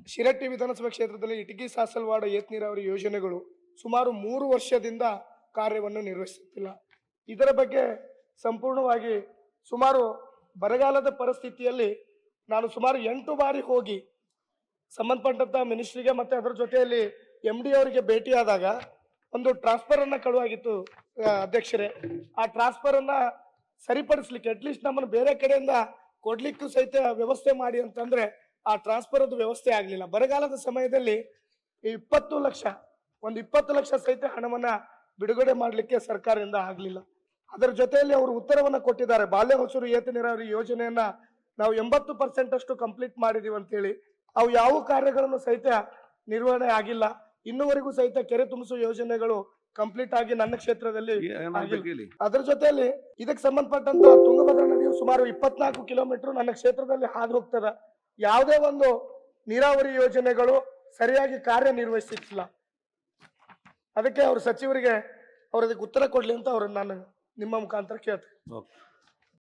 ಶಿರಟ್ಟಿ ವಿಧಾನಸಭಾ ಕ್ಷೇತ್ರದಲ್ಲಿ ಇಟಗಿ ಸಾಸಲ್ವಾಡ ಏತ್ ನೀರಾವರಿ ಯೋಜನೆಗಳು ಸುಮಾರು ಮೂರು ವರ್ಷದಿಂದ ಕಾರ್ಯವನ್ನು ನಿರ್ವಹಿಸುತ್ತಿಲ್ಲ ಇದರ ಬಗ್ಗೆ ಸಂಪೂರ್ಣವಾಗಿ ಸುಮಾರು ಬರಗಾಲದ ಪರಿಸ್ಥಿತಿಯಲ್ಲಿ ನಾನು ಸುಮಾರು ಎಂಟು ಬಾರಿ ಹೋಗಿ ಸಂಬಂಧಪಟ್ಟಂತ ಮಿನಿಸ್ಟ್ರಿಗೆ ಮತ್ತೆ ಅದರ ಜೊತೆಯಲ್ಲಿ ಎಂ ಡಿ ಅವರಿಗೆ ಭೇಟಿಯಾದಾಗ ಒಂದು ಟ್ರಾನ್ಸ್ಫರ್ ಅನ್ನ ಕಳುವಾಗಿತ್ತು ಆ, ಅಧ್ಯಕ್ಷರೇ ಆ ಟ್ರಾನ್ಸ್ಫರ್ ಅನ್ನ ಸರಿಪಡಿಸ್ಲಿಕ್ಕೆ ಅಟ್ಲೀಸ್ಟ್ ನಮ್ಮನ್ನು ಬೇರೆ ಕಡೆಯಿಂದ ಕೊಡ್ಲಿಕ್ಕೂ ಸಹಿತ ವ್ಯವಸ್ಥೆ ಮಾಡಿ ಅಂತಂದ್ರೆ ಆ ಟ್ರಾನ್ಸ್ಫರ್ ಅದು ವ್ಯವಸ್ಥೆ ಆಗಲಿಲ್ಲ ಬರಗಾಲದ ಸಮಯದಲ್ಲಿ ಈ ಇಪ್ಪತ್ತು ಲಕ್ಷ ಒಂದು ಇಪ್ಪತ್ತು ಲಕ್ಷ ಸಹಿತ ಹಣವನ್ನ ಬಿಡುಗಡೆ ಮಾಡಲಿಕ್ಕೆ ಸರ್ಕಾರದಿಂದ ಆಗಲಿಲ್ಲ ಅದರ ಜೊತೆಯಲ್ಲಿ ಅವರು ಉತ್ತರವನ್ನ ಕೊಟ್ಟಿದ್ದಾರೆ ಬಾಲ್ಯ ಹೊಸೂರು ಏತ ನೀರಾವರಿ ಯೋಜನೆಯನ್ನ ನಾವು ಎಂಬತ್ತು ಪರ್ಸೆಂಟ್ ಅಷ್ಟು ಕಂಪ್ಲೀಟ್ ಮಾಡಿದೀವಿ ಅಂತೇಳಿ ಅವು ಯಾವ ಕಾರ್ಯಗಳನ್ನು ಸಹಿತ ನಿರ್ವಹಣೆ ಆಗಿಲ್ಲ ಇನ್ನುವರೆಗೂ ಸಹಿತ ಕೆರೆ ತುಂಬಿಸುವ ಯೋಜನೆಗಳು ಕಂಪ್ಲೀಟ್ ಆಗಿ ನನ್ನ ಕ್ಷೇತ್ರದಲ್ಲಿ ಏನಾಗ್ಬೇಕು ಹೇಳಿ ಅದರ ಜೊತೆಯಲ್ಲಿ ಇದಕ್ಕೆ ಸಂಬಂಧಪಟ್ಟಂತ ತುಂಗಭದ್ರಾ ನದಿಯು ಸುಮಾರು ಇಪ್ಪತ್ನಾಲ್ಕು ಕಿಲೋಮೀಟರ್ ನನ್ನ ಕ್ಷೇತ್ರದಲ್ಲಿ ಹಾದು ಹೋಗ್ತದ ಯಾವುದೇ ಒಂದು ನೀರಾವರಿ ಯೋಜನೆಗಳು ಸರಿಯಾಗಿ ಕಾರ್ಯನಿರ್ವಹಿಸಿಲ್ಲ ಅದಕ್ಕೆ ಅವ್ರ ಸಚಿವರಿಗೆ ಅವ್ರ ಅದಕ್ಕೆ ಉತ್ತರ ಕೊಡ್ಲಿ ಅಂತ ಅವ್ರನ್ನ ನಾನು ನಿಮ್ಮ ಮುಖಾಂತರ ಕೇಳ್ತೇನೆ ಓಕೆ